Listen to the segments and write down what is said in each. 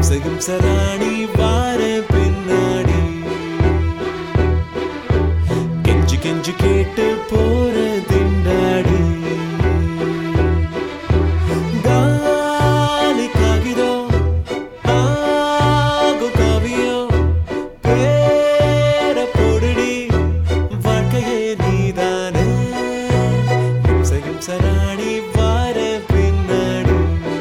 இம்ச இம்ச ராணி வார பின்னாடி கெஞ்சு கெஞ்சு கேட்டு போற திண்டாடி காலி காகிதம் ஆகும் காவியம் பேர பொடுடி வாழ்க்கையே நீதானே இம்ச இம்ச ராணி வார பின்னாடி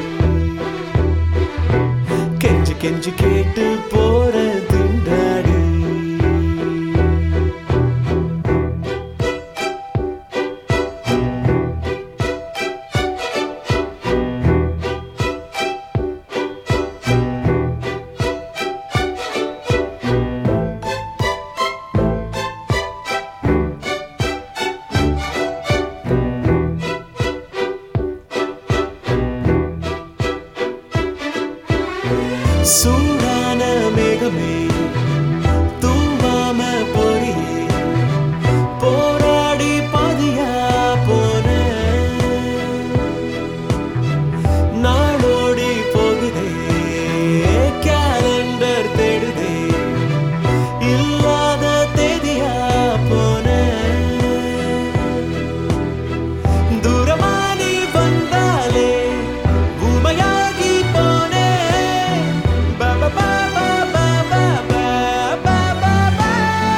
கெஞ்சு கெஞ்சு கேட்டு போற திண்டாடி சூடான மேகமே தூங்காம பொறியே போராடி பாதியா போன நாடோடி போகுதே கேலண்டர் தேடுதே இல்லாத தேதியா போன தூரமானி வந்தாலே ஊமையாகி போனே பாபா பாபா பாபா பாபா பாபா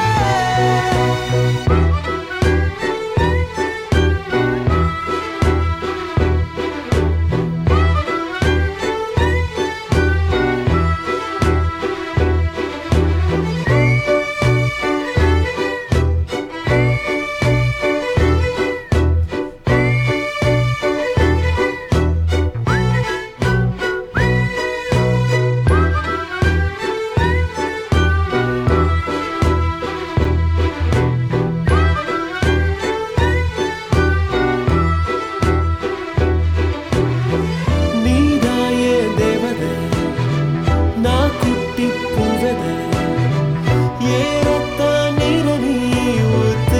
நீதாயே தேவதை நான் குட்டி பூவதை ஏறத்தான் நீர நீ ஊத்து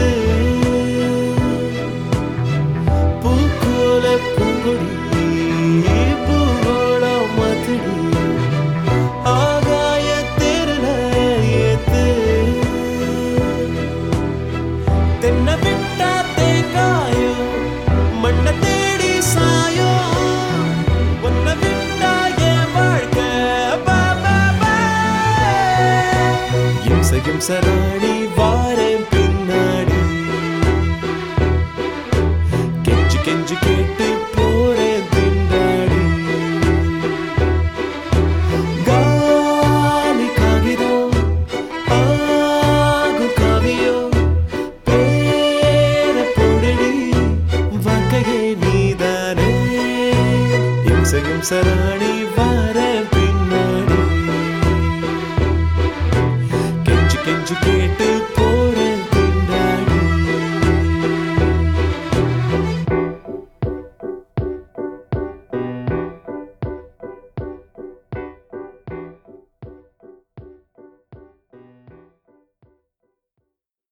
பூக்கோல பூங்கொடி பூவோளம் மதுடி ஆகாய தேரல ஏத்து தென்ன விட்டா தேங்காயோ மண்ண தேடி சாயோ உன்னை விட்டா என் வாழ்க்கை பா, பா, பா. இம்ச இம்ச ராணி வாரேன் பின்னாடி கெஞ்சு கெஞ்சு கேட்டு